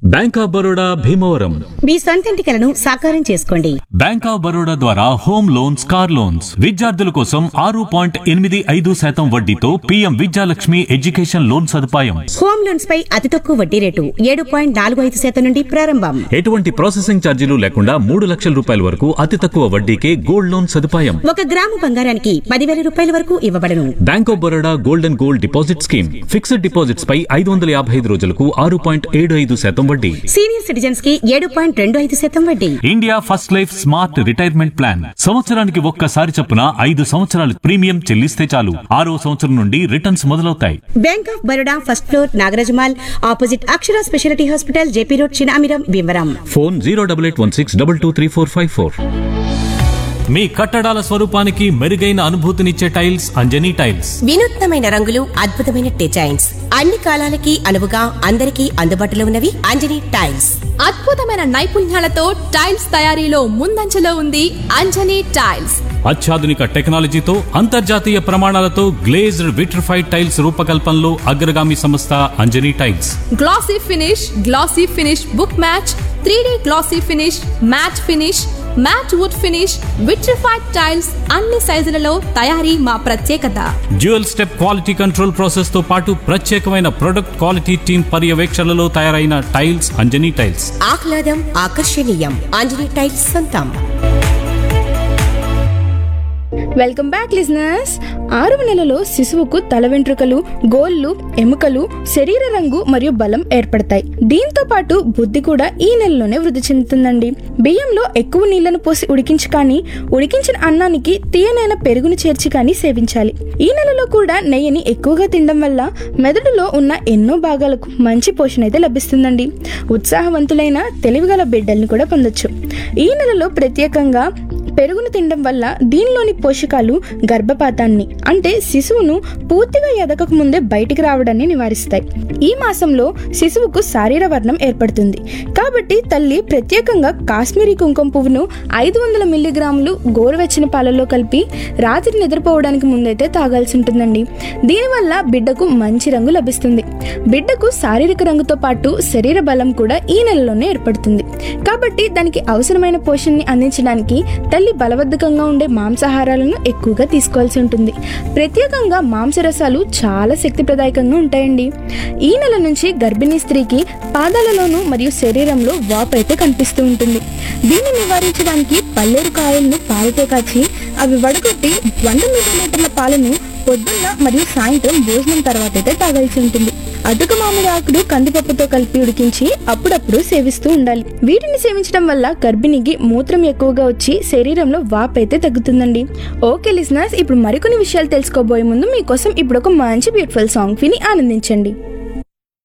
bank of Baroda Bhimavaram మీ సొంతింటి కలను సాకారం చేసుకోండి బ్యాంక్ ఆఫ్ బరోడా ద్వారా హోమ్ లోన్స్ కార్ లోన్స్ విద్యార్థుల కోసం ఆరు పాయింట్ ఎనిమిది ఐదు శాతం వడ్డీతో పీఎం విద్యాలక్ష్మి ఎడ్యుకేషన్ లోన్ సదుపాయం హోమ్ లోన్స్ పై అతి తక్కువ వడ్డీ రేటు ఏడు పాయింట్ నాలుగు ఐదు శాతం నుండి ప్రారంభం ఎటువంటి ప్రాసెసింగ్ ఛార్జీలు లేకుండా మూడు లక్షల రూపాయల వరకు అతి తక్కువ వడ్డీకే గోల్డ్ లోన్ సదుపాయం ఒక గ్రాము బంగారానికి పదివేల రూపాయల వరకు ఇవ్వబడను bank of Baroda gold and gold deposit scheme fixed deposits పై ఐదు వందల యాభై ఐదు రోజులకు ఆరు పాయింట్ ఏడు ఐదు శాతం వడ్డీ సీనియర్ సిటిజన్స్ కి ఏడు పాయింట్ రెండు ఐదు శాతం వడ్డీ India first life smart retirement plan సంవత్సరానికి ఒక్కసారి చొప్పున ఐదు సంవత్సరాలు ప్రీమియం చెల్లిస్తే చాలు ఆరో సంవత్సరం నుండి రిటర్న్స్ మొదలవుతాయి bank of Baroda first floor Nagaraja mall opposite Akshara speciality hospital JP road Chinamiram Bhimavaram phone zero double eight one six double two three four five four మీ కట్టడాల స్వరూపానికి మెరుగైన అనుభూతినిచ్చే టైల్స్ అంజనీ టైల్స్ వినూత్నమైన రంగులు అద్భుతమైన డిజైన్స్ అన్ని కాలాలకి అనువుగా అందరికీ అందుబాటులో ఉన్నవి అంజనీ టైల్స్ అద్భుతమైన నైపుణ్యాలతో టైల్స్ తయారీలో ముందంజలో ఉంది అంజనీ టైల్స్ అత్యాధునిక టెక్నాలజీతో అంతర్జాతీయ ప్రమాణాలతో గ్లేజ్డ్ విట్రిఫైడ్ టైల్స్ రూపకల్పనలో అగ్రగామి సంస్థ Anjani tiles glossy finish glossy finish book match three glossy finish matt finish matt wood finish vitrified tiles అన్ని సైజులలో తయారీ మా ప్రత్యేకత dual step quality control process తో పాటు ప్రత్యేకమైన ప్రొడక్ట్ క్వాలిటీ టీమ్ పర్యవేక్షణలో తయారైన టైల్స్ అంజనీ టైల్స్ ఆహ్లాదం ఆకర్షణీయం అంజనీ టైల్స్ సొంతం వెల్కమ్ బ్యాక్ లిజనర్స్ ఆరవ నెలలో శిశువుకు తల వెంట్రుకలు గోళ్ళు ఎముకలు శరీర రంగు మరియు బలం ఏర్పడతాయి దీంతో పాటు బుద్ధి కూడా ఈ నెలలోనే వృద్ధి చెందుతుందండి బియ్యంలో ఎక్కువ నీళ్లను పోసి ఉడికించి కానీ ఉడికించిన అన్నానికి తీయనైన పెరుగును చేర్చి కానీ సేవించాలి ఈ నెలలో కూడా నెయ్యిని ఎక్కువగా తినడం వల్ల మెదడులో ఉన్న ఎన్నో భాగాలకు మంచి పోషణ అయితే లభిస్తుందండి ఉత్సాహవంతులైన తెలివిగల బిడ్డల్ని కూడా పొందొచ్చు ఈ నెలలో ప్రత్యేకంగా పెరుగును తినడం వల్ల దీనిలోని పోషకాలు గర్భపాతాన్ని అంటే శిశువును పూర్తిగా ఎదగక ముందే బయటికి రావడాన్ని నివారిస్తాయి ఈ మాసంలో శిశువుకు శారీర వర్ణం ఏర్పడుతుంది కాబట్టి తల్లి ప్రత్యేకంగా కాశ్మీరీ కుంకుమ పువ్వును ఐదు వందల మిల్లీగ్రాములు గోరువెచ్చని పాలల్లో కలిపి రాత్రి నిద్రపోవడానికి ముందైతే తాగాల్సి ఉంటుందండి దీనివల్ల బిడ్డకు మంచి రంగు లభిస్తుంది బిడ్డకు శారీరక రంగుతో పాటు శరీర బలం కూడా ఈ నెలలోనే ఏర్పడుతుంది కాబట్టి దానికి అవసరమైన పోషణని అందించడానికి తల్లి బలవద్ధకంగా ఉండే మాంసాహారాలను ఎక్కువగా తీసుకోవాల్సి ఉంటుంది ప్రత్యేకంగా మాంసరసాలు చాలా శక్తిప్రదాయకంగా ఉంటాయండి ఈ నెల నుంచి గర్భిణీ స్త్రీకి పాదాలలోనూ మరియు శరీరంలో వాపు అయితే కనిపిస్తూ ఉంటుంది దీన్ని నివారించడానికి పల్లేరు కాయలను పాలతో కాచి అవి వడగొట్టి వంద మిల్లీలీటర్ల పాలను పొద్దున్న మరియు సాయంత్రం భోజనం తర్వాత అయితే తాగాల్సి ఉంటుంది అటుక మామిడి ఆకుడు కందిపప్పుతో కలిపి ఉడికించి అప్పుడప్పుడు సేవిస్తూ ఉండాలి వీటిని సేవించడం వల్ల గర్భిణికి మూత్రం ఎక్కువగా వచ్చి శరీరంలో వాపు అయితే తగ్గుతుందండి ఓకే లిసనర్స్ ఇప్పుడు మరికొన్ని విషయాలు తెలుసుకోబోయే ముందు మీకోసం ఇప్పుడు ఒక మంచి బ్యూటిఫుల్ సాంగ్ విని ఆనందించండి